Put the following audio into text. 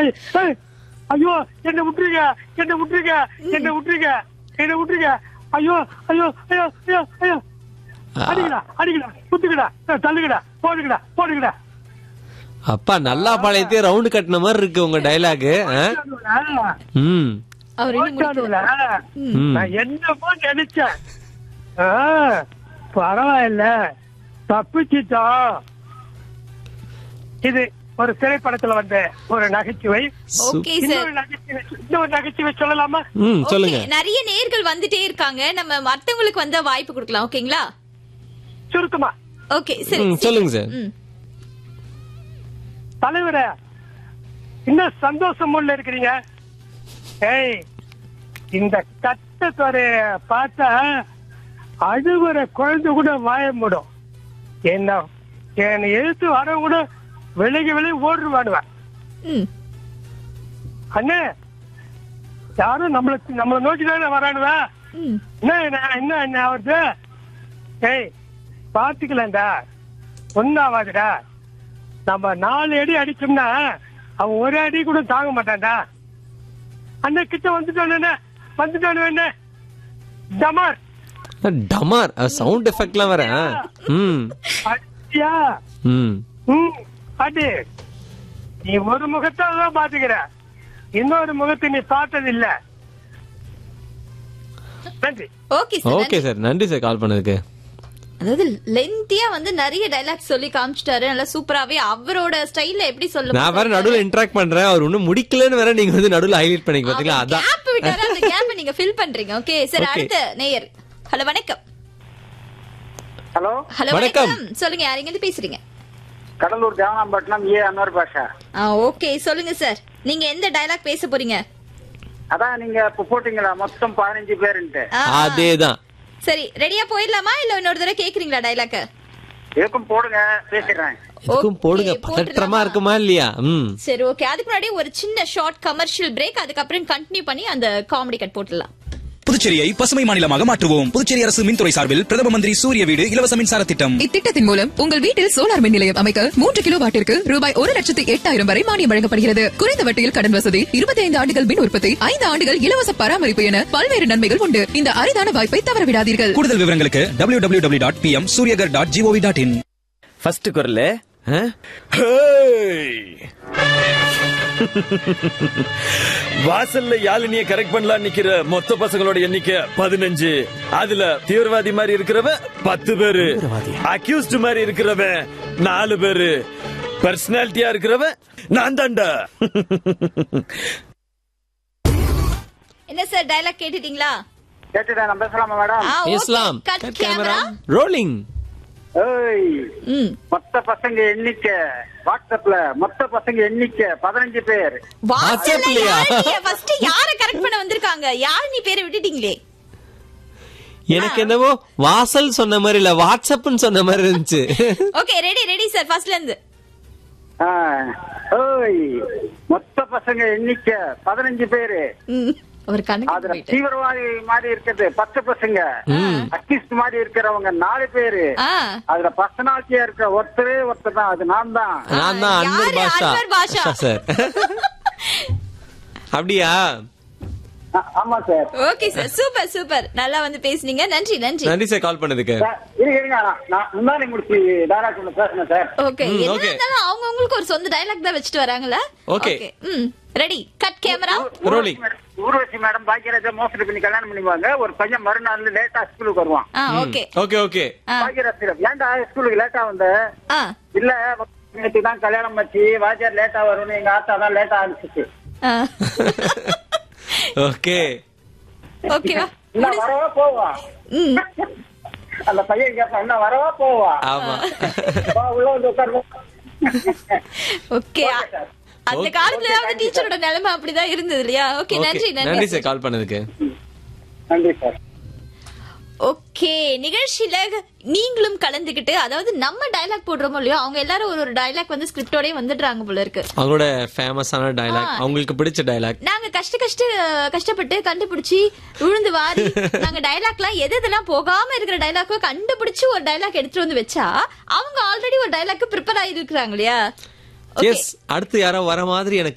ஏய், ஏய், ஐயோ என்ன விட்டுருங்க என்ன விட்டுருங்க என்ன விட்டுருங்க என்ன விட்டுருங்க ஐயோ ஐயோ ஐயோ ஐயோ ஐயோ அடிக்கடா அடிக்கடா குத்துக்கடா ஏய், தள்ளுங்கடா போடுங்கடா போடுங்கடா அப்பா நல்லா பாளையத்தையும் ரவுண்டு கட்டின மாதிரி இருக்கு உங்க டைலாக் ம் அவர் இன்னும் முடிக்கல. ம். நான் என்னமோ நினைச்சேன் ஆ, பரவாயில்ல தப்பிச்சிட்டோம் இது ஒரு திரைப்படத்துல வந்த ஒரு நகைச்சுவை ஓகே சார் இன்னொரு நகைச்சுவை இன்னொரு நகைச்சுவை சொல்லலாமா ம் சொல்லுங்க ஓகே, நிறைய நேர்கள் வந்துட்டே இருக்காங்க நம்ம மத்தவங்களுக்கு வந்த வாய்ப்பு கொடுக்கலாம் ஓகேங்களா சுருக்கமா ஓகே சரி ம், சொல்லுங்க சார் ம். தலைவரே இன்னும் சந்தோஷம் உள்ள இருக்கிறீங்க ஏய் இந்த கட்டத்தொரு பார்த்தா அழுகுற குழந்தை கூட வாய மூடும் என்ன என்னை எழுத்து வர கூட விலகி விலகி ஓடுவானுவேன் ம். அண்ணே யாரும் நம்மள நம்மள நோக்கி தானே வரானுவா ம். என்ன என்ன என்ன என்ன ஆகுது ஏய் பாத்துக்கலாம்டா ஒன்னாவாதுடா நம்ம நாலு அடி அடிச்சோம்னா அவன் ஒரு அடி கூட தாங்க மாட்டான்டா அண்ணன் கிட்ட வந்துட்டானே வந்துட்டானு என்ன டமார் டமார் சவுண்ட் எஃபெக்ட்லாம் வேற ஆ. ம் அடியா ம் ம் அடி நீ ஒரு முகத்தை தான் பாத்துக்கிற இன்னொரு முகத்தை நீ பார்த்தது இல்ல நன்றி ஓகே சார் ஓகே சார் நன்றி சார் கால் பண்ணதுக்கு அதாவது லென்த்தியா வந்து நிறைய டைலாக் சொல்லி காமிச்சிட்டாரு நல்லா சூப்பராவே அவரோட ஸ்டைல்ல எப்படி சொல்ல நான் வேற நடுவுல இன்டராக்ட் பண்றேன் அவர் ஒண்ணும் முடிக்கலன்னு வேற நீங்க வந்து நடுவுல ஹைலைட் பண்ணிக்க பாத்தீங்களா அதான் கேப் விட்டாரு அந்த கேப் நீங்க ஃபில் பண்றீங்க ஓகே சார் Okay. அடுத்த நேயர் ஹலோ வணக்கம் ஹலோ ஹலோ வணக்கம். வணக்கம் சொல்லுங்க யாருங்க இருந்து பேசுறீங்க கடலூர் தேவனாம்பட்டினம் ஏ அன்வர் பாஷா ஆ ஓகே சொல்லுங்க சார் நீங்க எந்த டைலாக் பேச போறீங்க அதான் நீங்க இப்ப போட்டீங்களா மொத்தம் பதினஞ்சு பேருன்ட்டு ஆ, அதேதான் சரி ரெடியா போயிடலாமா இல்ல இன்னொரு தடவை கேக்குறீங்களா டைலாக் எதுக்கும் போடுங்க பேசிடுறேன் எதுக்கும் போடுங்க Okay, பதற்றமா போட்டுடலாமா? இருக்குமா இல்லையா ம் சரி ஓகே அதுக்கு முன்னாடி ஒரு சின்ன ஷார்ட் கமர்ஷியல் பிரேக் அதுக்கப்புறம் கண்டினியூ பண்ணி அந்த காமெடி கட் போட்டுடலாம் புதுச்சேரியை பசுமை மாநிலமாக மாற்றுவோம் புதுச்சேரி அரசு மின்துறை சார்பில் பிரதம மந்திரி சூரிய வீடு இலவச மின்சார திட்டம் இத்திட்டத்தின் மூலம் உங்கள் வீட்டில் சோலார் மின் நிலையம் அமைக்க மூன்று கிலோ வாட்டிற்கு ரூபாய் ஒரு லட்சத்து எட்டாயிரம் வரை மானியம் வழங்கப்படுகிறது குறைந்த வட்டியில் கடன் வசதி இருபத்தி ஐந்து ஆண்டுகள் மின் உற்பத்தி ஐந்து ஆண்டுகள் இலவச பராமரிப்பு என பல்வேறு நன்மைகள் உண்டு இந்த அரிதான வாய்ப்பை தவறவிடாதீர்கள் கூடுதல் விவரங்களுக்கு W W W dot P M Suryaghar dot G O V dot in first குரல் ஆ? வாசல்ல யாழினிய கரெக்ட் பண்ணலாம் நிக்கிற மொத்த பசங்களோட எண்ணிக்கை பதினஞ்சு அதுல தீவிரவாதி மாதிரி இருக்கிறவன் பத்து பேரு அக்யூஸ்ட் மாதிரி இருக்கிறவன் நாலு பேரு பர்சனாலிட்டியா இருக்கிறவன் நான் தாண்டா என்ன சார் டைலாக் கேட்டுட்டீங்களா கேட்டுட்டேன் நான் பேசலாமா மேடம் ஆ, okay. இஸ்லாம் Cut cut camera. Camera rolling ஏய் ம் மொத்த பசங்க எண்ணிக்கை வாட்ஸ்அப்ல மொத்த பசங்க எண்ணிக்கை பதினஞ்சு பேர் வாட்ஸ்அப்ல WhatsApp-லயா? யாழினிய ஃபர்ஸ்ட் யார கரெக்ட் பண்ண வந்திருக்காங்க யாழினி பேரை விட்டுட்டீங்களே எனக்கு என்னவோ வாசல் சொன்ன மாதிரி இல்ல வாட்ஸ்அப்னு சொன்ன மாதிரி இருந்துச்சு ஓகே ரெடி ரெடி சார் ஃபர்ஸ்ட்ல இருந்து ஆ, ஏய் மொத்த பசங்க எண்ணிக்கை பதினஞ்சு பேரு ம், அவர் கணக்கு அதுல போயிட்டு தீவிரவாதி மாதிரி இருக்கிறது பத்து பசங்க அக்யூஸ்ட் மாதிரி இருக்கிறவங்க நாலு பேரு ஆ அதுல பர்சனாலிட்டியா இருக்கிற ஒருத்தரே ஒருத்தர் தான் அது நான் தான் நான் தான் அன்வர் யாரு? பாஷா அன்வர் பாஷா. சார் அப்படியா ஆ, ஆமா sir okay sir super super நல்லா வந்து பேசுனீங்க நன்றி நன்றி நன்றி சார் கால் பண்ணதுக்கு சார், இருங்க இருங்க நான் நான் முன்னாடி முடிச்சு டைலாக் ஒன்று பேசுனேன் சார் ஓகே ம், என்ன okay. இருந்தாலும் அவங்க உங்களுக்கு ஒரு சொந்த டைலாக் தான் வச்சுட்டு வராங்கல்ல Okay. ம் ready cut camera Rolling. Urvashi madam Bhagyaraja மோசடி பண்ணி கல்யாணம் பண்ணிக்குவாங்க ஒரு பையன் மறுநாள் லேட்டா ஸ்கூலுக்கு வருவான் ஆ ஓகே ஓகே ஓகே ஆ பாக்கியராஜ் ஏன்டா ஸ்கூலுக்கு லேட்டா வந்த ஆ இல்ல நேற்று தான் கல்யாணம் வச்சு வாத்தியார் லேட்டா வரும்னு எங்க ஆத்தா தான் லேட்டா ஆரம்பிச்சிச்சு ஆ. ஓகே ஓகேவா என்ன வரவா போவா ம் அந்த பையன் கேட்பான் என்ன வரவா போவா ஆமா வா, உள்ள வந்து உட்காருவா ஓகே அந்த காலத்துல வந்து டீச்சரோட நிலைமை அப்படிதான் இருந்தது இல்லையா ஓகே Okay. நன்றி நன்றி நன்றி சார் கால் பண்ணதுக்கு நன்றி சார் ஓகே நிகழ்ச்சியில நீங்களும் கலந்துகிட்டு அதாவது நம்ம டயலாக் போடுறோமோ இல்லையோ அவங்க எல்லாரும் ஒரு ஒரு டயலாக் வந்து ஸ்கிரிப்டோடய வந்துடுறாங்க போல இருக்கு அவங்களோட ஃபேமஸான டயலாக் ஆ. அவங்களுக்கு பிடிச்ச டயலாக் நாங்க கஷ்ட கஷ்ட கஷ்டப்பட்டு கண்டுபிடிச்சு விழுந்து வாரி நாங்க டயலாக்லாம் எது எதெல்லாம் போகாம இருக்கிற டயலாக்கோ கண்டுபிடிச்சு ஒரு டயலாக் எடுத்துட்டு வந்து வச்சா அவங்க ஆல்ரெடி ஒரு டயலாக் ப்ரிப்பேர் ஆகி இருக்கிறாங்க இல்லையா Okay. எஸ் அடுத்து யாரோ வர மாதிரி எனக்கு